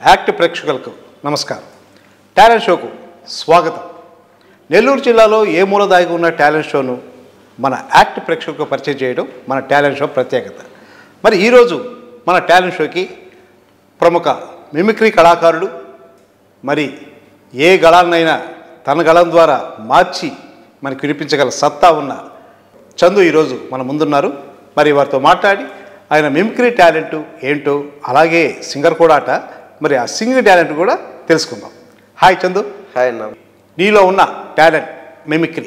Act ప్రేక్షకులకు నమస్కారం talent షోకు స్వాగతం నెల్లూరు జిల్లాలో ఏ మూల దాగి ఉన్న టాలెంట్ షోను మన యాక్ట్ ప్రేక్షకులకు పరిచయం చేయడం మన టాలెంట్ షో ప్రత్యేకత మరి ఈరోజు మన టాలెంట్ షోకి ప్రముఖ మిమిక్రీ కళాకారుడు మరి ఏ గళాన్నైనా తన గళం ద్వారా మార్చి మనకు వినిపించగల సత్తా ఉన్న చందు ఈరోజు మన ముందున్నారు మరి వారితో మాట్లాడి ఆయన మిమిక్రీ టాలెంట్ ఏంటో అలాగే సింగర్ కూడా అట మరి ఆ సింగింగ్ టాలెంట్ కూడా తెలుసుకుందాం హాయ్ చందు హాయ్ అన్న నీలో ఉన్న టాలెంట్ మిమిక్రీ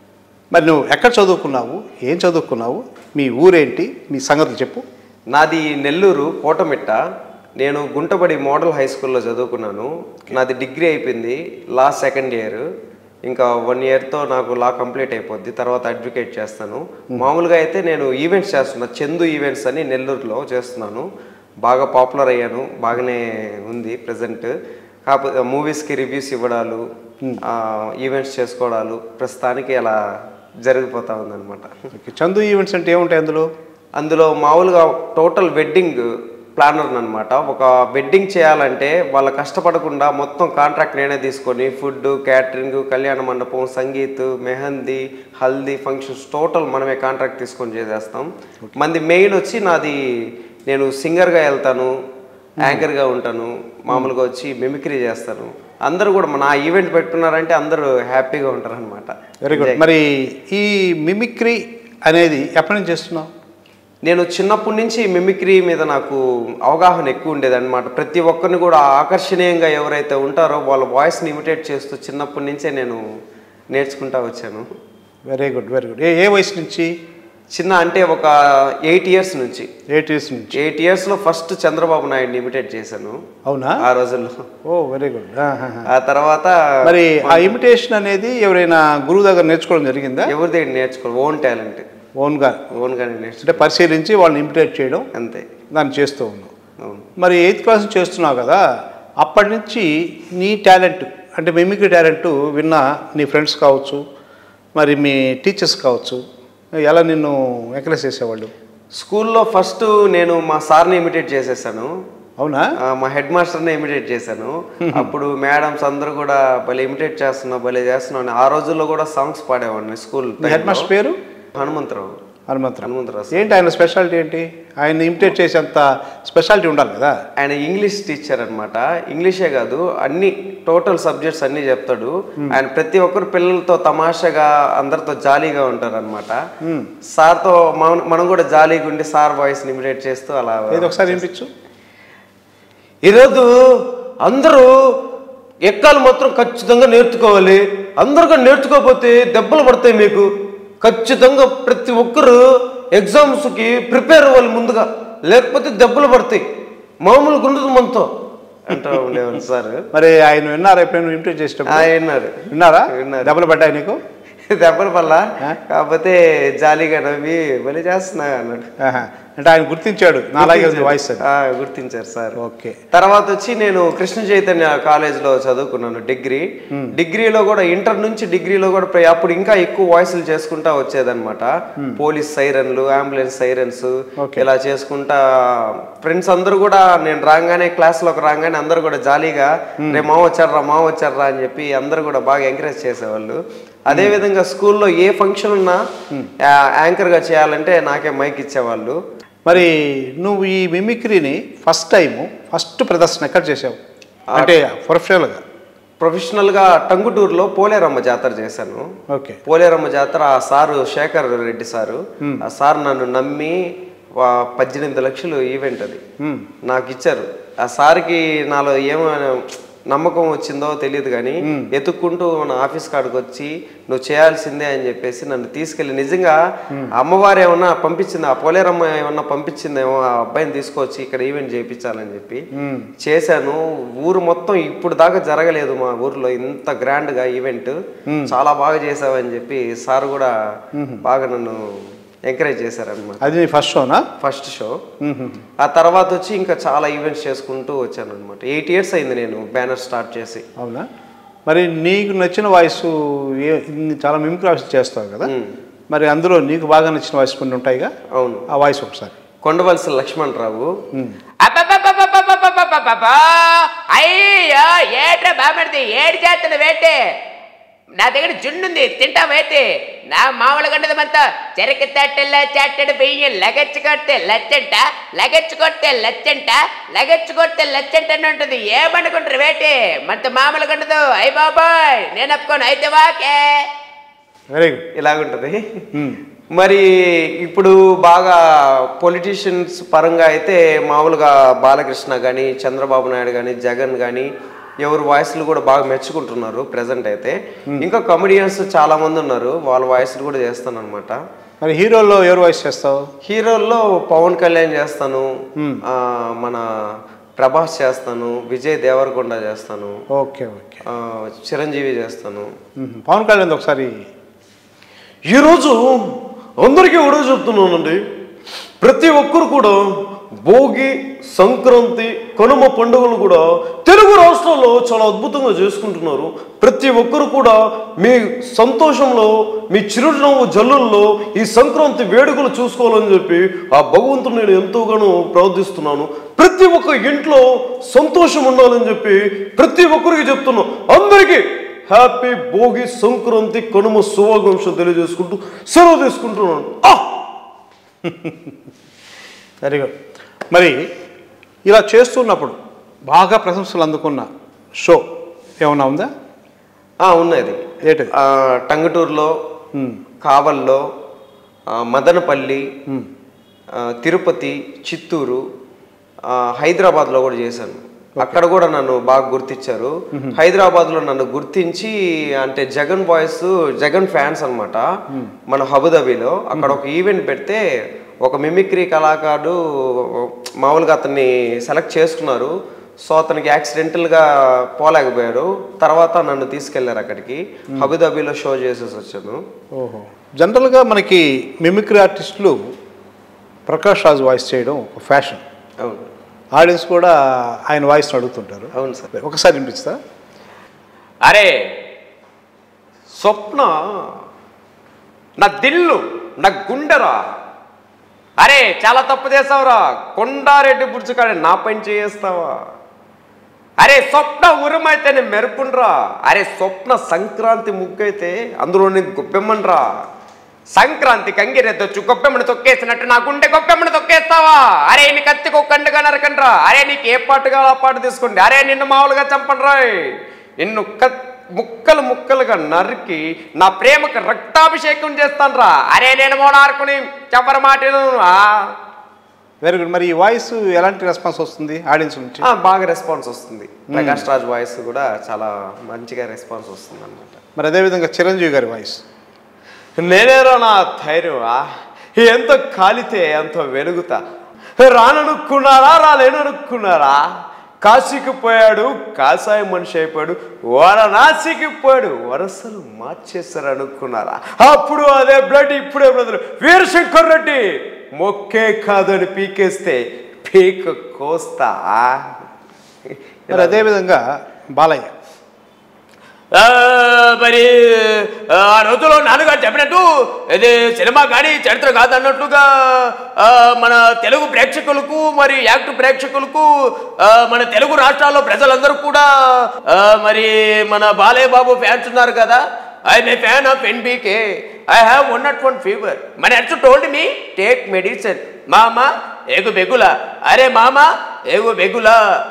మరి నువ్వు ఎక్కడ చదువుకున్నావు ఏం చదువుకున్నావు మీ ఊరేంటి మీ సంగతులు చెప్పు నాది నెల్లూరు కోటమిట్ట నేను గుంటబడి మోడల్ హై స్కూల్లో చదువుకున్నాను నాది డిగ్రీ అయిపోయింది లా సెకండ్ ఇయర్ ఇంకా వన్ ఇయర్తో నాకు లా కంప్లీట్ అయిపోద్ది తర్వాత అడ్వకేట్ చేస్తాను మామూలుగా అయితే నేను ఈవెంట్స్ చేస్తున్నా చందు ఈవెంట్స్ అని నెల్లూరులో చేస్తున్నాను బాగా పాపులర్ అయ్యాను బాగానే ఉంది ప్రజెంట్ కాకపోతే మూవీస్కి రివ్యూస్ ఇవ్వడాలు ఈవెంట్స్ చేసుకోవడాలు ప్రస్తుతానికి అలా జరిగిపోతా ఉందన్నమాట ఓకే చందు ఈవెంట్స్ అంటే ఏముంటాయి అందులో అందులో మామూలుగా టోటల్ వెడ్డింగ్ ప్లానర్ అనమాట ఒక వెడ్డింగ్ చేయాలంటే వాళ్ళ కష్టపడకుండా మొత్తం కాంట్రాక్ట్ నేనే తీసుకొని ఫుడ్ క్యాటరింగ్ కళ్యాణ మండపం సంగీత్ మెహందీ హల్దీ ఫంక్షన్స్ టోటల్ మనమే కాంట్రాక్ట్ తీసుకొని చేసేస్తాం మంది మెయిన్ వచ్చి నాది నేను సింగర్గా వెళ్తాను యాంకర్గా ఉంటాను మామూలుగా వచ్చి మిమిక్రీ చేస్తాను అందరూ కూడా నా ఈవెంట్ పెట్టుకున్నారంటే అందరూ హ్యాపీగా ఉంటారు అనమాట వెరీ గుడ్ మరి ఈ మిమిక్రీ అనేది ఎప్పటి నుంచి చేస్తున్నావు నేను చిన్నప్పటి నుంచి మిమిక్రీ మీద నాకు అవగాహన ఎక్కువ ఉండేది అనమాట ప్రతి ఒక్కరిని కూడా ఆకర్షణీయంగా ఎవరైతే ఉంటారో వాళ్ళ వాయిస్ని ఇమిటేట్ చేస్తూ చిన్నప్పటి నుంచే నేను నేర్చుకుంటా వచ్చాను వెరీ గుడ్ వెరీ గుడ్ ఏ ఏ వయసు నుంచి చిన్న అంటే ఒక ఎయిట్ ఇయర్స్ నుంచి ఎయిట్ ఇయర్స్ నుంచి ఎయిట్ ఇయర్స్లో ఫస్ట్ చంద్రబాబు నాయుడిని ఇమిటేట్ చేశాను అవునా ఆ రోజుల్లో ఓ వెరీ గుడ్ ఆ తర్వాత మరి ఆ ఇమిటేషన్ అనేది ఎవరైనా గురువు దగ్గర నేర్చుకోవడం జరిగిందా ఎవరి దగ్గర నేర్చుకో ఓన్ టాలెంట్ ఓన్గా ఓన్గానే నేర్చుకో అంటే పరిశీలించి వాళ్ళని ఇమిటేట్ చేయడం అంతే దాన్ని చేస్తూ ఉన్నావు అవును మరి ఎయిత్ క్లాస్ చేస్తున్నావు కదా అప్పటి నుంచి నీ టాలెంట్ అంటే మిమిక్రీ టాలెంట్ విన్న నీ ఫ్రెండ్స్ కావచ్చు మరి మీ టీచర్స్ కావచ్చు ఎలా నిన్ను ఎంకరేజ్ చేసేవాళ్ళు స్కూల్లో ఫస్ట్ నేను మా సార్ని ఇమిటేట్ చేసేసాను అవునా ఆ, మా హెడ్ మాస్టర్ని ఇమిటేట్ చేశాను అప్పుడు మేడమ్స్ అందరూ కూడా భలే ఇమిటేట్ చేస్తున్నావు భలే చేస్తున్నావు అని ఆ రోజుల్లో కూడా సాంగ్స్ పాడేవాడిని స్కూల్ మీ హెడ్ మాస్టర్ పేరు హనుమంతరావు హనుమంతరావు హనుమంతరావు సార్. ఏంటి ఆయన స్పెషాలిటీ ఏంటి ఆయన ఇమిటేట్ చేసేంత స్పెషాలిటీ ఉండాలి కదా ఆయన ఇంగ్లీష్ టీచర్ అన్నమాట ఇంగ్లీషే కాదు అన్ని టోటల్ సబ్జెక్ట్స్ అన్ని చెప్తాడు ఆయన ప్రతి ఒక్కరు పిల్లలతో తమాషాగా అందరితో జాలీగా ఉంటారు అనమాట సార్తో మనం మనం కూడా జాలీగా ఉండి సార్ వాయిస్ ఇమిటేట్ చేస్తూ అలా ఏదో ఒకసారి వినిపించు ఈరోజు అందరూ ఎక్కాలు మాత్రం ఖచ్చితంగా నేర్చుకోవాలి అందరూ కూడా నేర్చుకోకపోతే దెబ్బలు పడతాయి మీకు ఖచ్చితంగా ప్రతి ఒక్కరు ఎగ్జామ్స్కి ప్రిపేర్ అవ్వాలి ముందుగా లేకపోతే దెబ్బలు పడతాయి మామూలుగా ఉండదు మనతో అంటూ ఉండేవాళ్ళు సార్ మరి ఆయన విన్నారా ఎప్పుడైనా ఇమిటేట్ చేసేటప్పుడు ఆయన్నారు విన్నారా విన్నారు. దెబ్బలు పడ్డాయి నీకు దెబ్బలు పల్ల కాకపోతే జాలీగా నవ్వి బలి చేస్తున్నా అన్నాడు ఆహా. అంటే ఆయన గుర్తించాడు నా అలాగే ఉంది వాయిస్ అది ఆ, గుర్తించారు సార్ ఓకే తర్వాత వచ్చి నేను కృష్ణ చైతన్య కాలేజ్లో చదువుకున్నాను డిగ్రీ డిగ్రీలో కూడా ఇంటర్ నుంచి డిగ్రీలో కూడా ప్ర- అప్పుడు ఇంకా ఎక్కువ వాయిస్లు చేసుకుంటా వచ్చేదన్నమాట పోలీస్ సైరన్లు అంబులెన్స్ సైరన్స్ Okay. ఇలా చేసుకుంటా ఫ్రెండ్స్ అందరూ కూడా నేను రాగానే క్లాస్లోకి రాగానే అందరూ కూడా జాలీగా రే మా వచ్చారా మా వచ్చారా అని చెప్పి అందరూ కూడా బాగా ఎంకరేజ్ చేసేవాళ్ళు అదే విధంగా స్కూల్లో ఏ ఫంక్షన్ ఉన్నా ఆ, యాంకర్గా చేయాలంటే నాకే మైక్ ఇచ్చేవాళ్ళు మరి నువ్వు ఈ మిమిక్రీని ఫస్ట్ టైం ఫస్ట్ ప్రదర్శన ఎక్కడ చేసావు అంటే ప్రొఫెషనల్గా ప్రొఫెషనల్గా టంగుటూరులో పోలేరమ్మ జాతర చేశాను ఓకే పోలేరమ్మ జాతర ఆ సారు శేఖర్ రెడ్డి సారు ఆ సార్ నన్ను నమ్మి వా- పద్దెనిమిది లక్షలు ఈవెంట్ అది నాకు ఇచ్చారు ఆ సార్కి నాలో ఏమో నమ్మకం వచ్చిందో తెలియదు కానీ ఎత్తుక్కుంటూ మన ఆఫీస్ కాడికి వచ్చి నువ్వు చేయాల్సిందే అని చెప్పేసి నన్ను తీసుకెళ్ళి నిజంగా అమ్మవారు ఏమన్నా పంపించింది ఆ పోలేరమ్మ ఏమన్నా పంపించిందేమో ఆ అబ్బాయిని తీసుకొచ్చి ఇక్కడ ఈవెంట్ చేయించాలని చెప్పి చేశాను ఊరు మొత్తం ఇప్పుడు దాకా జరగలేదు మా ఊర్లో ఇంత గ్రాండ్ గా ఈవెంట్ చాలా బాగా చేసావని చెప్పి సార్ కూడా బాగా నన్ను ఎంకరేజ్ చేశారనమాట అది నీ ఫస్ట్ షోనా ఫస్ట్ షో ఆ తర్వాత వచ్చి ఇంకా చాలా ఈవెంట్స్ చేసుకుంటూ వచ్చాను అనమాట ఎయిట్ ఇయర్స్ అయింది నేను బ్యానర్ స్టార్ట్ చేసి అవునా మరి నీకు నచ్చిన వాయిస్ ఏ ఇన్ని చాలా మిమిక్రీ వాయిస్ చేస్తావు కదా మరి అందులో నీకు బాగా నచ్చిన వాయిస్ కొన్ని ఉంటాయిగా అవును ఆ వాయిస్ ఒకసారి కొండవలస లక్ష్మణ్ రావు అబ్బబ్బబ్బబ్బబ్బబ్బబ్బ అబ్బబ్బబ్బబ్బబ్బా! అయ్యో ఏట్రా బామర్ది ఏడు చేస్తున్న వేటే నా దగ్గర జున్నుంది తింటా వేటి నా మామూలుగా ఉండదమంతా చెరక తట్టెల్ల చాట్టెడు బియ్యం లగచ్చు కొడితే లచ్చంట లగచ్చు కొడితే లచ్చంట లగచ్చు కొడితే లచ్చంట అని ఉంటుంది ఏమనుకుంటారు వేటి మనతో మామూలుగా ఉండదు అయ్య బాబాయ్ నేను ఒప్పుకోను అయితే వాకే వెరీ గుడ్ ఇలాగుంటది మరి ఇప్పుడు బాగా పొలిటీషియన్స్ పరంగా అయితే మామూలుగా బాలకృష్ణ కానీ చంద్రబాబు నాయుడు కానీ జగన్ కానీ ఎవరు వాయిస్లు కూడా బాగా మెచ్చుకుంటున్నారు ప్రజెంట్ అయితే ఇంకా కమెడియన్స్ చాలా మంది ఉన్నారు వాళ్ళ వాయిస్లు కూడా చేస్తాను అనమాట మరి హీరోల్లో ఎవరు వాయిస్ చేస్తావు హీరోల్లో పవన్ కళ్యాణ్ చేస్తాను ఆ, మన ప్రభాస్ చేస్తాను విజయ్ దేవరకొండ చేస్తాను ఓకే ఓకే ఆ, చిరంజీవి చేస్తాను మ్మ్. పవన్ కళ్యాణ్ ఒకసారి ఈరోజు అందరికీ కూడా చెప్తున్నానండి ప్రతి ఒక్కరు కూడా భోగి సంక్రాంతి కనుమ పండుగలు కూడా తెలుగు రాష్ట్రాల్లో చాలా అద్భుతంగా చేసుకుంటున్నారు ప్రతి ఒక్కరు కూడా మీ సంతోషంలో మీ చిరునవ్వు జల్లుల్లో ఈ సంక్రాంతి వేడుకలు చూసుకోవాలని చెప్పి ఆ భగవంతుని నేను ఎంతోగానో ప్రార్థిస్తున్నాను ప్రతి ఒక్క ఇంట్లో సంతోషం ఉండాలని చెప్పి ప్రతి ఒక్కరికి చెప్తున్నా అందరికీ హ్యాపీ భోగి సంక్రాంతి కనుమ శుభాకాంక్షలు తెలియజేసుకుంటూ సెలవు తీసుకుంటున్నాను ఆ! వెరీ గుడ్ మరి ఇలా చేస్తున్నప్పుడు బాగా ప్రశంసలు అందుకున్న షో ఏమన్నా ఉందా ఆ, ఉన్నది ఏంటది ఆ, టంగుటూరులో కావల్లో ఆ, మదనపల్లి ఆ, తిరుపతి చిత్తూరు ఆ, హైదరాబాద్లో కూడా చేశాను అక్కడ కూడా నన్ను బాగా గుర్తించారు హైదరాబాద్లో నన్ను గుర్తించి అంటే జగన్ బాయ్స్ జగన్ ఫ్యాన్స్ అన్నమాట మన అబుదాబిలో అక్కడ ఒక ఈవెంట్ పెడితే ఒక మిమిక్రీ కళాకారుడు మామూలుగా అతన్ని సెలెక్ట్ చేసుకున్నారు సో అతనికి యాక్సిడెంటల్గా పోలేకపోయాడు తర్వాత నన్ను తీసుకెళ్లారు అక్కడికి అబుదాబిలో షో చేసేసి వచ్చాను ఓహో జనరల్గా మనకి మిమిక్రీ ఆర్టిస్టులు ప్రకాష్ రాజ్ వాయిస్ చేయడం ఒక ఫ్యాషన్ అవును ఆడియన్స్ కూడా ఆయన వాయిస్ని అడుగుతుంటారు అవును సార్ ఒకసారి వినిపిస్తా అరే స్వప్న నా దిల్లు నా గుండెరా అరే చాలా తప్పు చేసావురా కొండారెడ్డి బుర్చుకాడ నా పని చేస్తావా అరే స్వప్న ఉరుమైతే నేను మెరుపుండ్రా అరే స్వప్న సంక్రాంతి ముగ్గైతే అందులో నేను గొప్పెమ్మన్రా సంక్రాంతి కంగిరెద్దొచ్చు గొప్పెమ్మని తొక్కేసినట్టు నా గుండె గొప్పెమ్మని తొక్కేస్తావా అరే నీ కత్తికి ఒక కండుగా నరకండ్రా అరే నీకు ఏ పాటుగా ఆ పాటు తీసుకోండి అరే నిన్ను మామూలుగా చంపండ్రా నిన్ను కత్ ముక్కలు ముక్కలుగా నరికి నా ప్రేమకు రక్తాభిషేకం చేస్తాన్రా అరే నేను మోనార్కుని చెప్పర మాటను వెరీ గుడ్ మరి ఈ వాయిస్ ఎలాంటి రెస్పాన్స్ వస్తుంది ఆడియన్స్ నుంచి ఆ, బాగా రెస్పాన్స్ వస్తుంది ప్రకాష్ రాజ్ వాయిస్ కూడా చాలా మంచిగా రెస్పాన్స్ వస్తుంది అనమాట మరి అదేవిధంగా చిరంజీవి గారి వాయిస్ నేనేరా నా ధైర్యమా ఎంత కాలితే అంత వెలుగుతా రాననుకున్నారా రాలేననుకున్నారా కాశీకి పోయాడు కాషాయ మనిషి అయిపోయాడు వారణాసికి పోయాడు వరసలు మార్చేస్తారు అనుకున్నారా అప్పుడు అదే బ్లడ్ ఇప్పుడే బ్రదర్ వీరశంకర్ రెడ్డి మొక్కే కాదని పీకేస్తే పీక కోస్తా మరి అదేవిధంగా బాలయ్య ఆ, మరి ఆ రోజులో నాన్నగారు చెప్పినట్టు ఇది సినిమా కానీ చరిత్ర కాదు అన్నట్లుగా ఆ, మన తెలుగు ప్రేక్షకులకు మరి యాక్ట్ ప్రేక్షకులకు ఆ, మన తెలుగు రాష్ట్రాల్లో ప్రజలందరూ కూడా ఆ, మరి మన బాలయ్య బాబు ఫ్యాన్స్ ఉన్నారు కదా I may fan of NBK I have one not one fever మన heads told me take medicine మామ ఏగు బెగుల అరే మామ ఏగు బెగుల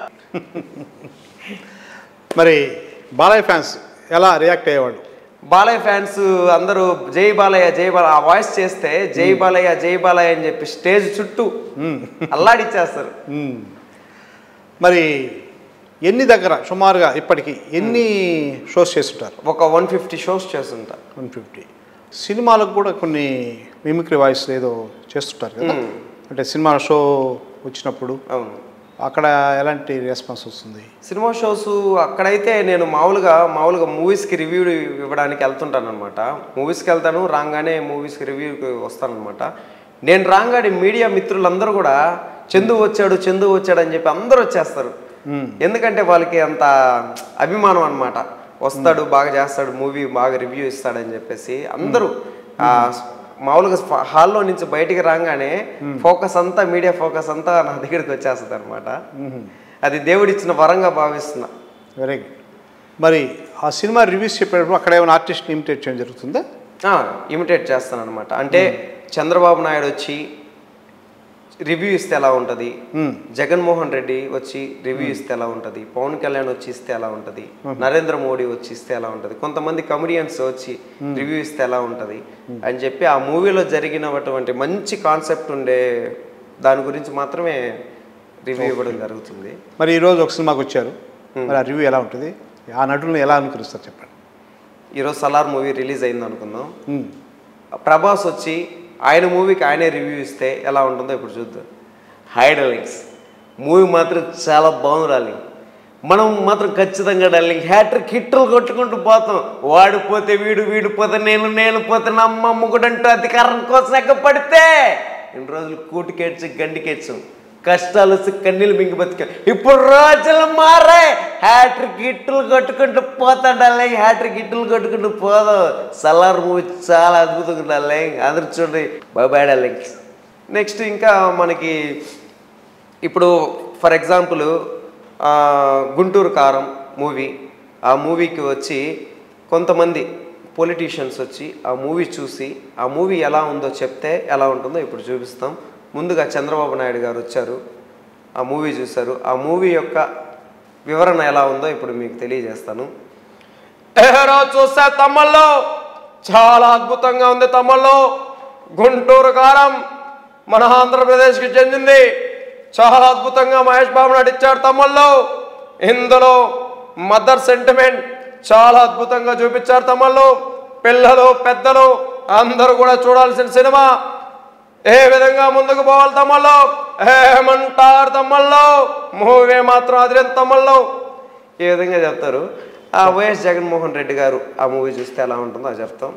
మరి బాలయ్య ఫ్యాన్స్ ఎలా రియాక్ట్ అయ్యేవాడు బాలయ్య ఫ్యాన్స్ అందరూ జై బాలయ్య జై బాలయ్య ఆ వాయిస్ చేస్తే జై బాలయ్య జై బాలయ్య అని చెప్పి స్టేజ్ చుట్టూ అల్లాడిచ్చేస్తారు మ్మ్. మరి ఎన్ని దగ్గర సుమారుగా ఇప్పటికి ఎన్ని షోస్ చేస్తుంటారు ఒక వన్ ఫిఫ్టీ షోస్ చేస్తుంటా వన్ ఫిఫ్టీ సినిమాలకు కూడా కొన్ని మిమిక్రీ వాయిస్ ఏదో చేస్తుంటారు కదా అంటే సినిమా షో వచ్చినప్పుడు అవును అక్కడ ఎలాంటి రెస్పాన్స్ వస్తుంది సినిమా షోస్ అక్కడైతే నేను మామూలుగా మామూలుగా మూవీస్కి రివ్యూ ఇవ్వడానికి వెళ్తుంటాను అనమాట మూవీస్కి వెళ్తాను రాగానే మూవీస్కి రివ్యూకి వస్తానన్నమాట నేను రాగానే మీడియా మిత్రులందరూ కూడా చందు వచ్చాడు చందు వచ్చాడు అని చెప్పి అందరూ వచ్చేస్తారు ఎందుకంటే వాళ్ళకి అంత అభిమానం అన్నమాట వస్తాడు బాగా చేస్తాడు మూవీ బాగా రివ్యూ ఇస్తాడని చెప్పేసి అందరూ ఆ మామూలుగా ఫ- హాల్లో నుంచి బయటికి రాగానే ఫోకస్ అంతా మీడియా ఫోకస్ అంతా నా దగ్గరికి వచ్చేస్తుంది అనమాట అది దేవుడిచ్చిన వరంగా భావిస్తున్నా వెరీ గుడ్ మరి ఆ సినిమా రివ్యూస్ చెప్పేటప్పుడు అక్కడ ఏమైనా ఆర్టిస్ట్ని ఇమిటేట్ చేయడం జరుగుతుందా ఇమిటేట్ చేస్తాను అనమాట అంటే చంద్రబాబు నాయుడు వచ్చి రివ్యూ ఇస్తే ఎలా ఉంటుంది Hmm. జగన్మోహన్ రెడ్డి వచ్చి రివ్యూ ఇస్తే ఎలా ఉంటుంది పవన్ కళ్యాణ్ వచ్చి ఇస్తే ఎలా ఉంటుంది నరేంద్ర మోడీ వచ్చి ఇస్తే ఎలా ఉంటుంది కొంతమంది కమెడియన్స్ వచ్చి రివ్యూ ఇస్తే ఎలా ఉంటుంది అని చెప్పి ఆ మూవీలో జరిగినటువంటి మంచి కాన్సెప్ట్ ఉండే దాని గురించి మాత్రమే రివ్యూ ఇవ్వడం జరుగుతుంది మరి ఈరోజు ఒక సినిమాకి వచ్చారు మరి ఆ రివ్యూ ఎలా ఉంటుంది ఆ నటులను ఎలా అనుకరిస్తారు చెప్పండి ఈరోజు సలార్ మూవీ రిలీజ్ అయింది అనుకుందాం మ్మ్. ప్రభాస్ వచ్చి ఆయన మూవీకి ఆయనే రివ్యూ ఇస్తే ఎలా ఉంటుందో ఇప్పుడు చూద్దాం హై డార్లింగ్స్ మూవీ మాత్రం చాలా బాగుంది డార్లింగ్ మనం మాత్రం ఖచ్చితంగా డార్లింగ్ హ్యాట్రిక్ హిట్లు కొట్టుకుంటూ పోతాం వాడు పోతే వీడు వీడు పోతే నేను నేను పోతే నా అమ్మ అంటూ అధికారం కోసం ఎక్కపడితే ఇన్ని రోజులు కూటికేడ్చి గండికేడ్చాం కష్టాలు వచ్చి కన్నీళ్ళు మింగి బతికా ఇప్పుడు రోజులు మారే హ్యాట్రిక్ గిట్టులు కొట్టుకుంటూ పోతాం డార్లింగ్ హ్యాట్రిక్ గిట్టులు కొట్టుకుంటూ పోదాం సలార్ మూవీ చాలా అద్భుతంగా డార్లింగ్ అందరు చూడండి బాబాయ్ డార్లింగ్ నెక్స్ట్ ఇంకా మనకి ఇప్పుడు ఫర్ ఎగ్జాంపుల్ గుంటూరు కారం మూవీ ఆ మూవీకి వచ్చి కొంతమంది పొలిటీషియన్స్ వచ్చి ఆ మూవీ చూసి ఆ మూవీ ఎలా ఉందో చెప్తే ఎలా ఉంటుందో ఇప్పుడు చూపిస్తాం ముందుగా చంద్రబాబు నాయుడు గారు వచ్చారు ఆ మూవీ చూశారు ఆ మూవీ యొక్క వివరణ ఎలా ఉందో ఇప్పుడు మీకు తెలియజేస్తాను ఏహరో చూస్తే తమ్మల్లో చాలా అద్భుతంగా ఉంది తమ్మల్లో గుంటూరు కారం మన ఆంధ్రప్రదేశ్కి చెందింది చాలా అద్భుతంగా మహేష్ బాబు నటించాడు తమ్మల్లో ఇందులో మదర్ సెంటిమెంట్ చాలా అద్భుతంగా చూపించారు తమ్మల్లో పిల్లలు పెద్దలు అందరూ కూడా చూడాల్సిన సినిమా ఏ విధంగా ముందుకు పోవాలి తమ్మల్లో ఏమంటారు తమ్మల్లో మూవీ మాత్రం అదిరేం తమ్మల్లో ఈ విధంగా చెప్తారు ఆ వైఎస్ జగన్మోహన్ రెడ్డి గారు ఆ మూవీ చూస్తే ఎలా ఉంటుందో అది చెప్తాం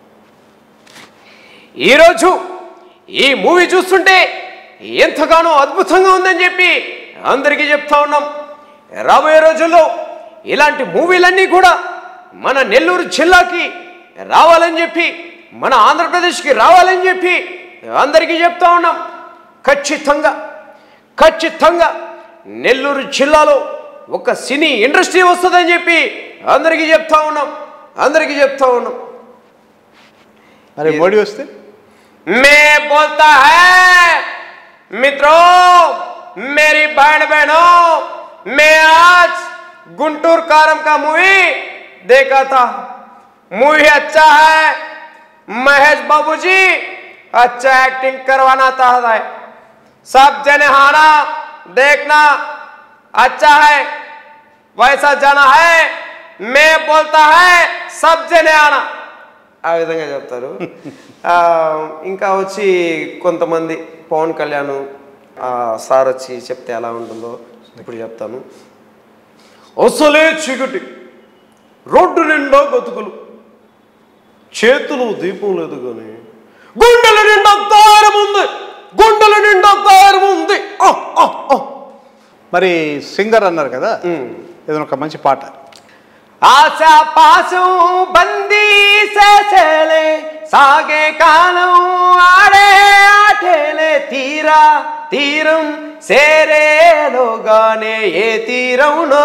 ఈరోజు ఈ మూవీ చూస్తుంటే ఎంతగానో అద్భుతంగా ఉందని చెప్పి అందరికీ చెప్తా ఉన్నాం రాబోయే రోజుల్లో ఇలాంటి మూవీలన్నీ కూడా మన నెల్లూరు జిల్లాకి రావాలని చెప్పి మన ఆంధ్రప్రదేశ్కి రావాలని చెప్పి అందరికీ చెప్తా ఉన్నాం ఖచ్చితంగా ఖచ్చితంగా నెల్లూరు జిల్లాలో ఒక సినీ ఇండస్ట్రీ వస్తుందని చెప్పి అందరికీ చెప్తా ఉన్నాం అందరికీ చెప్తా ఉన్నాం మరి మోడీ వస్తే मैं बोलता है मित्रों मेरी बहन बहनों मैं आज गुंटूर कारम का मूवी देखा था मूवी अच्छा है महेश बाबू जी अच्छा एक्टिंग करवाना चाहता है सब जने आना देखना अच्छा है वैसा जाना है मैं बोलता है सब जने आना ఆ విధంగా చెప్తారు ఆ, ఇంకా వచ్చి కొంతమంది పవన్ కళ్యాణ్ ఆ, సార్ వచ్చి చెప్తే ఎలా ఉంటుందో ఇప్పుడు చెప్తాను అసలే చీకటి రోడ్డు నిండా బతుకులు చేతులు దీపం లేదు కానీ గుండెల నిండా దారం ఉంది గుండెల నిండా దారం ఉంది ఆ, ఆ, ఆ. మరి సింగర్ అన్నారు కదా ఏదైనా ఒక మంచి పాట ఆశా పాశం బందీ సేసేలే సాగే కాలం ఆడే ఆటేలే తీరా తీరం సేరేలోగానే ఏ తీరవునో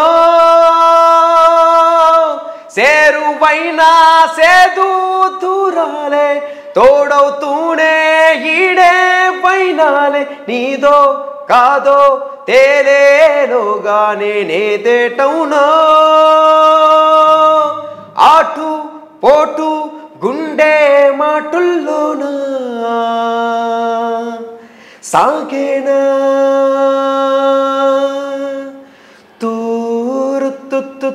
సేరువైనా సేదు దూరాలే తోడవుతూనే ఈడే వైనాలే నీదో కాదో తేలేలోగానే నేదేటవునో ఆటు పోటు గుండె మాటుల్లోనా సాగేనా తూరు తుత్తు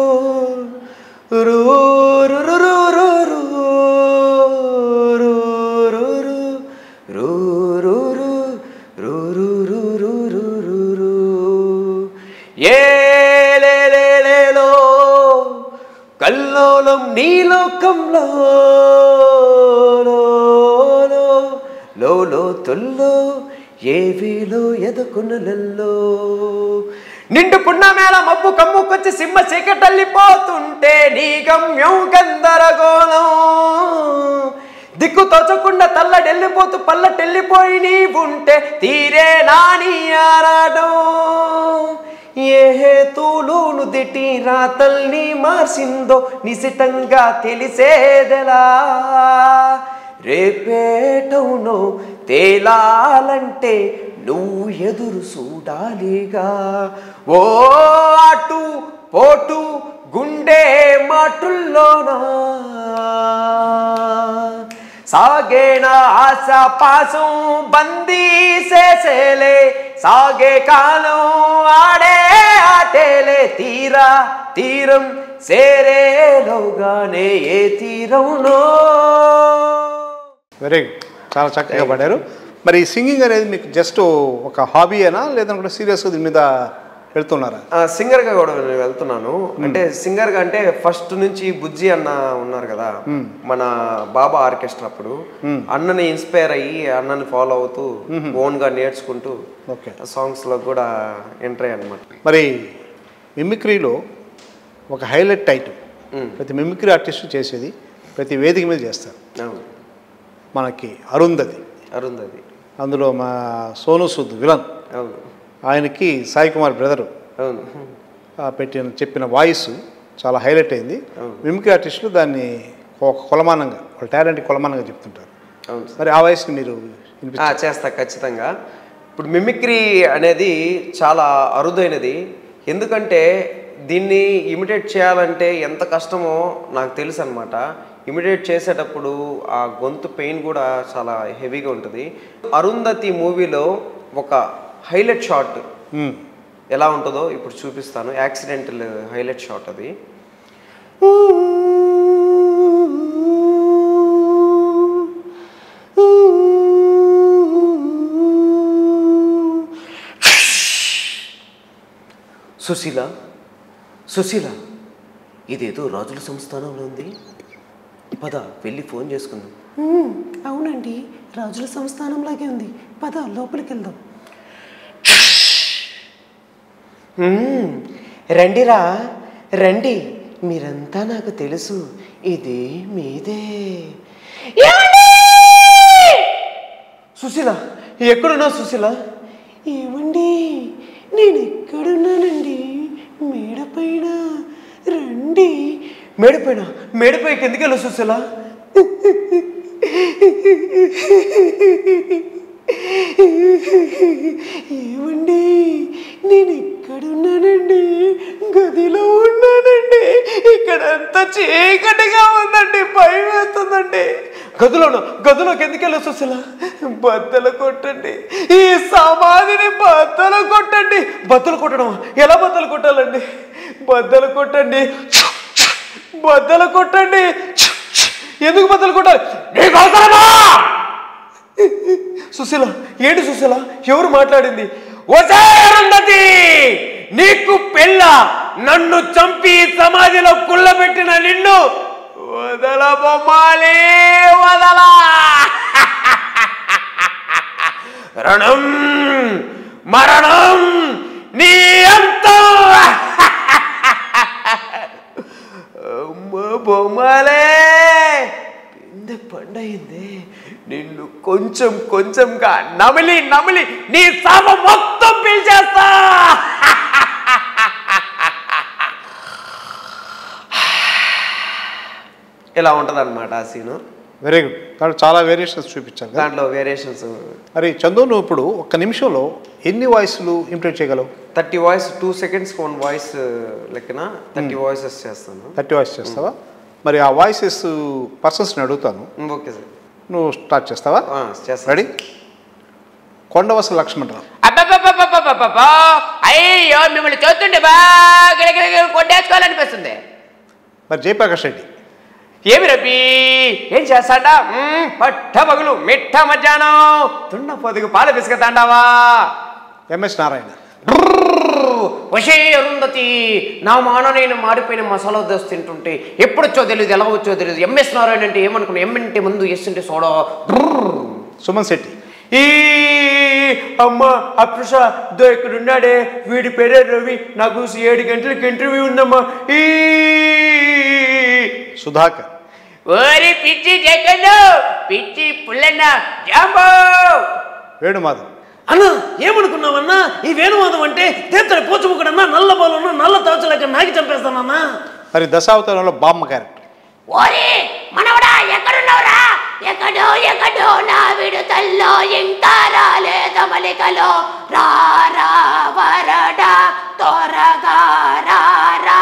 రూ రు రు రు రు రు రు రు రు రు రు రు రు రు రు రు రు రు ఏ లే లే లేలో కల్లోలం నీలోకంలో లో లో తొల్లో ఏవిలో ఎదకునలల్లో నిండుకున్న మేళ మబ్బు కమ్ముకొచ్చి సింహ చీకటల్లిపోతుంటే నీ గమ్యం గందరగోళం దిక్కు తోచకుండా తల్లడెళ్ళిపోతూ పల్లటెళ్ళిపోయి నీ ఉంటే తీరే నాని ఆరాటం ఏ హేతులును దిటి రాతల్ని మార్సిందో నిశితంగా తెలిసేదెలా రేపేటవునో తేలాలంటే నువ్వు ఎదురు చూడాలిగా ఓ అటు పోటు గుండె మాటుల్లోనా సాగేన ఆశ పాసం బందీ చేసేలే సాగే కాలం ఆడే ఆటేలే తీరా తీరం సేరేలోగానే ఏ తీరంలో వెరీ గుడ్ చాలా చక్కగా పాడారు మరి ఈ సింగింగ్ అనేది మీకు జస్ట్ ఒక హాబీయేనా లేదంటే సీరియస్గా దీని మీద వెళ్తున్నారా సింగర్ గా కూడా నేను వెళ్తున్నాను అంటే సింగర్ గా అంటే ఫస్ట్ నుంచి బుజ్జి అన్న ఉన్నారు కదా మన బాబా ఆర్కెస్ట్రా అప్పుడు అన్నని ఇన్స్పైర్ అయ్యి అన్నని ఫాలో అవుతూ ఓన్ గా నేర్చుకుంటూ ఓకే సాంగ్స్ లో కూడా ఎంటర్ అయ్యి అనమాట మరి మిమిక్రీలో ఒక హైలైట్ ఐటమ్ ప్రతి మిమిక్రీ ఆర్టిస్ట్ చేసేది ప్రతి వేదిక మీద చేస్తారు అవును మనకి అరుంధతి అరుంధతి అందులో మా సోను సూద్ విలన్ అవును ఆయనకి సాయి కుమార్ బ్రదరు అవును పెట్టిన చెప్పిన వాయిస్ చాలా హైలైట్ అయింది మిమిక్రీ ఆర్టిస్టులు దాన్ని ఒక కొలమానంగా వాళ్ళ టాలెంట్ కొలమానంగా చెప్తుంటారు అవును మరి ఆ వాయిస్ని మీరు వినిపి ఆ, చేస్తా ఖచ్చితంగా ఇప్పుడు మిమిక్రీ అనేది చాలా అరుదైనది ఎందుకంటే దీన్ని ఇమిటేట్ చేయాలంటే ఎంత కష్టమో నాకు తెలుసు అనమాట ఇమిటేట్ చేసేటప్పుడు ఆ గొంతు పెయిన్ కూడా చాలా హెవీగా ఉంటుంది అరుంధతి మూవీలో ఒక హైలైట్ షాట్ మ్మ్. ఎలా ఉంటుందో ఇప్పుడు చూపిస్తాను యాక్సిడెంటల్ హైలైట్ షాట్ అది సుశీల సుశీల ఇదేదో రాజుల సంస్థానంలో ఉంది పద వెళ్ళి ఫోన్ చేసుకుందాం అవునండి రాజుల సంస్థానంలాగే ఉంది పద లోపలికి వెళ్దాం మ్మ్. రండిరా రండి మీరంతా నాకు తెలుసు ఇది మీదే సుశీల ఎక్కడున్నా సుశీల ఏమండి నేను ఎక్కడున్నానండి మేడ పైన రండి మేడపైన మేడపైకి ఎందుకు వెళ్ళా సుశీల ఏమండి నేను ఎక్కడున్నానండి గదిలో ఉన్నానండి ఇక్కడ అంతా చీకటిగా ఉందండి భయం వేస్తుందండి గదిలోను గదిలోకి ఎందుకు వెళ్ళా సుశీల బద్దలు కొట్టండి ఈ సమాధిని బద్దలు కొట్టండి బద్దలు కొట్టడం ఎలా బద్దలు కొట్టాలండి బద్దలు కొట్టండి బద్దలు కొట్టండి ఎందుకు బద్దలు కొట్టాలి నీకు అవసరమా సుశీల ఏంటి సుశీల ఎవరు మాట్లాడింది ఒసే అరుంధతి నీకు పెళ్ళ నన్ను చంపి సమాధిలో కుళ్ళబెట్టిన నిన్ను వదల బొమ్మాలి వదల రణం మరణం నీ అంతం అమ్మ బొమ్మలే పిందె పండయింది నిన్ను కొంచెం కొంచెంగా నమిలి నమిలి నీ సామ మొత్తం పీల్చేస్తా ఇలా ఉంటుంది అనమాట ఆ సీను వెరీ గుడ్ దాంట్లో చాలా వేరియేషన్స్ చూపించారు కదా దాంట్లో వేరియేషన్స్ మరి చందు నువ్వు ఇప్పుడు ఒక్క నిమిషంలో ఎన్ని వాయిస్లు ఇంప్రూవ్ చేయగలవు thirty voice two seconds one voice లెక్కన థర్టీ వాయిసెస్ చేస్తాను థర్టీ వాయిస్ చేస్తావా మరి ఆ వాయిసెస్ పర్సన్స్ని అడుగుతాను ఓకే సార్ నువ్వు స్టార్ట్ చేస్తావా ఆ, చేస్తాను రెడీ కొండవస లక్ష్మణరావు అబ్బబ్బబ్బబ్బబ్బబ్బబ్బా! అయ్యో మిమ్మల్ని చూస్తుంటే బాగా కొట్టేసుకోవాలనిపిస్తుంది మరి జయప్రకాష్ రెడ్డి ఏమి రబ్బీ ఏం చేస్తాడా మ్మ్, పట్ట పగులు మిట్ట మధ్యాహ్నం తున్న పొదుగు పాల పిసుకుతాండావా ఎంఎస్ నారాయణ వశే అరుంధతి నా మాన నేను మాడిపోయిన మసాలా దోశ తింటుంటే ఎప్పుడొచ్చో తెలియదు ఎలా వచ్చో తెలియదు ఎంఎస్ నారాయణ అంటే ఏమనుకున్నా ఎం అంటే ముందు ఎస్ అంటే సోడా సుమన్ శెట్టి ఈ అమ్మ అప్రుష దో ఇక్కడ ఉన్నాడే వీడి పేరే రవి నాకు ఏడు గంటలకి ఇంటర్వ్యూ ఉందమ్మా ఈ సుధాకర్ ఓరి పిచ్చి జగన్ పిచ్చి పుల్లన్న జాంబో వేణుమాధవ్ అన్న ఏమనుకున్నావన్నా ఈ వేణువాదం అంటే తీర్థని పోచుముక్కడన్నా నల్ల బాలున్నా నల్ల తాచులేక నాకి చంపేస్తానన్నా మరి దశావతారంలో బామ్మ క్యారెక్టర్ ఓరి మనవడా ఎక్కడున్నావురా ఎక్కడో ఎక్కడో నా విడుతల్లో ఇంకా రాలేదు మలికలో రారా వరడా త్వరగా రారా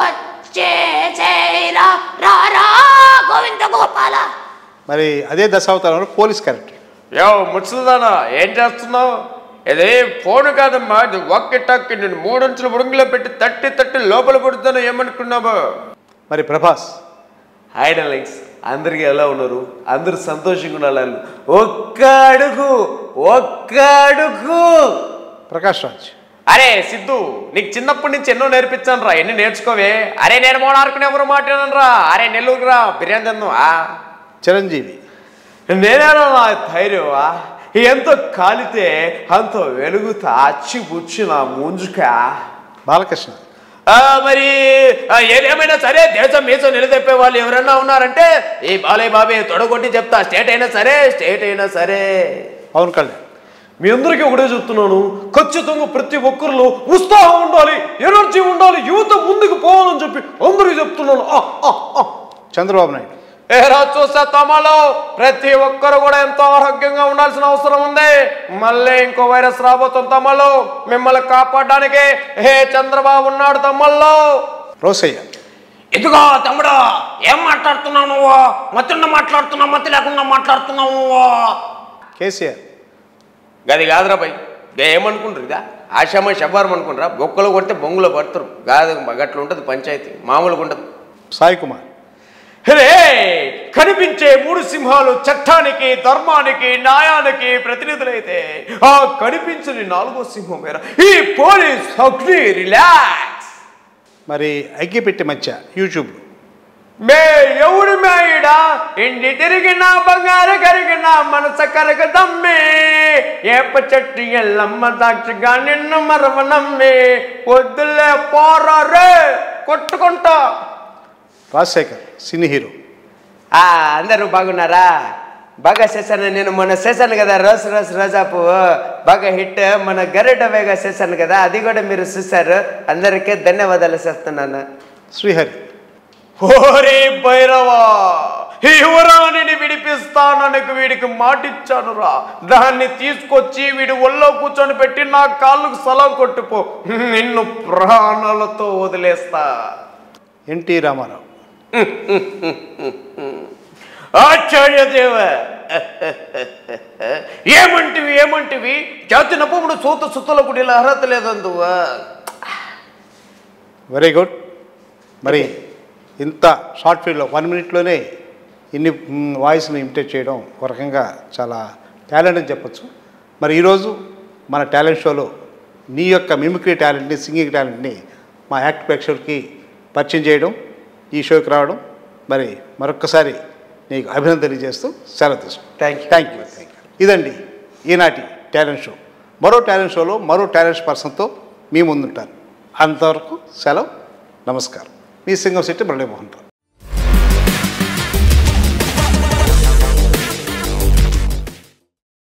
వచ్చేసేరా రారా గోవింద గోపాల మరి అదే దశావతారంలో పోలీస్ క్యారెక్టర్ యో ముసలిదానా ఏం చేస్తున్నావు ఇది ఫోన్ కాదమ్మా ఇది ఒక్క టక్కి నేను మూడంచుల బుడుగులో పెట్టి తట్టి తట్టి లోపల పెడుతాను ఏమనుకున్నావు మరి ప్రభాస్ హాయ్ డార్లింగ్స్ అందరికీ ఎలా ఉన్నారు అందరూ సంతోషంగా ఉండాలి ఒక్క అడుగు ఒక్క అడుగు ప్రకాష్ రాజ్ అరే సిద్ధు నీకు చిన్నప్పటి నుంచి ఎన్నో నేర్పించాను రా ఎన్ని నేర్చుకోవే అరే నేను మోనార్కుని ఎవరు మాట్లాడాను రా అరే నెల్లూరు రా బిర్యానీ తిందాం ఆ చిరంజీవి నేనేనా నా ధైర్యమా ఎంతో కాలితే అంత వెలుగుతా అచ్చి బుచ్చి నా ముంజుకా బాలకృష్ణ ఆ, మరి ఆ, ఏదేమైనా సరే దేశం మీసం నిలదెప్పే వాళ్ళు ఎవరన్నా ఉన్నారంటే ఈ బాలయ్య బాబే తొడగొట్టి చెప్తా స్టేట్ అయినా సరే స్టేట్ అయినా సరే పవన్ కళ్యాణ్ మీ అందరికీ ఒకటే చెప్తున్నాను ఖచ్చితంగా ప్రతి ఒక్కరిలో ఉత్సాహం ఉండాలి ఎనర్జీ ఉండాలి యువత ముందుకు పోవాలని చెప్పి అందరికీ చెప్తున్నాను ఆ, ఆ, ఆ. చంద్రబాబు నాయుడు ఏరా చూస్తే తమలో ప్రతి ఒక్కరు కూడా ఎంతో ఆరోగ్యంగా ఉండాల్సిన అవసరం ఉంది మళ్ళీ ఇంకో వైరస్ రాబోతుంది తమలో మిమ్మల్ని కాపాడడానికి హే చంద్రబాబు ఉన్నాడు తమ్మల్లో రోసయ్య ఇదిగో తమ్ముడు ఏం మాట్లాడుతున్నావు నువ్వు మత్తుండ మాట్లాడుతున్నావు మతి లేకుండా మాట్లాడుతున్నావు నువ్వు కేసీఆర్ గది కాదురా భయ్ ఏమనుకుంటారు ఇదా ఆశామ శబ్బారం అనుకుంటారా బొక్కలు కొడితే బొంగులో పడతారు కాదు గట్ల ఉంటుంది పంచాయతీ మామూలుగా ఉండదు సాయి కుమార్ రే కనిపించే మూడు సింహాలు చట్టానికి ధర్మానికి న్యాయానికి ప్రతినిధులైతే ఆ కనిపించని నాలుగో సింహం మేర ఈ పోలీస్ అగ్ని రిలాక్స్ మరి అగ్గిపెట్టి మధ్య యూట్యూబ్ మే ఎవడు మేయిడా ఇండి తిరిగిన బంగారు కరిగిన మనస కరగ దమ్మే ఏప చెట్టు ఎల్లమ్మ సాక్షిగా నిన్ను మరవ నమ్మి వద్దులే పోరే కొట్టుకుంటా రాజశేఖర్ సినీ హీరో ఆ, అందరూ బాగున్నారా బాగా చేశాను నేను మొన్న చేశాను కదా రోజ్ రోజ్ రోజా పువ్వు బాగా హిట్ మన గరుడ వేగా చేశాను కదా అది కూడా మీరు చూశారు అందరికీ ధన్యవాదాలు చేస్తున్నాను శ్రీహరి ఓరే భైరవా ఈ యువరాణిని విడిపిస్తానని వీడికి మాటిచ్చాను రా దాన్ని తీసుకొచ్చి వీడి ఒళ్ళో కూర్చొని పెట్టి నా కాళ్ళకు సలం కొట్టుపో నిన్ను ప్రాణాలతో వదిలేస్తా ఎన్టీ రామారావు ఆచార్యదేవ ఏమంటివి ఏమంటివి జాతి నప్పుడు సూత సుతుల గుడిలో అర్హత లేదందువా వెరీ గుడ్ మరి ఇంత షార్ట్ ఫీల్డ్లో వన్ మినిట్లోనే ఇన్ని మ్, వాయిస్ని ఇమిటేట్ చేయడం ఒక రకంగా చాలా టాలెంట్ అని చెప్పొచ్చు మరి ఈరోజు మన టాలెంట్ షోలో నీ యొక్క మిమిక్రీ టాలెంట్ని సింగింగ్ టాలెంట్ని మా యాక్ట్ ప్రేక్షకులకి పరిచయం చేయడం ఈ షోకి రావడం మరి మరొక్కసారి నీకు అభినందన తెలియజేస్తూ సెలవు తీసుకుంటాం thank you thank you thank you ఇదండి ఈనాటి టాలెంట్ షో మరో టాలెంట్ షోలో మరో టాలెంట్ పర్సన్తో మీ ముందుంటాను అంతవరకు సెలవు నమస్కారం మీ సింగం శెట్టి మురళీమోహన్ రావు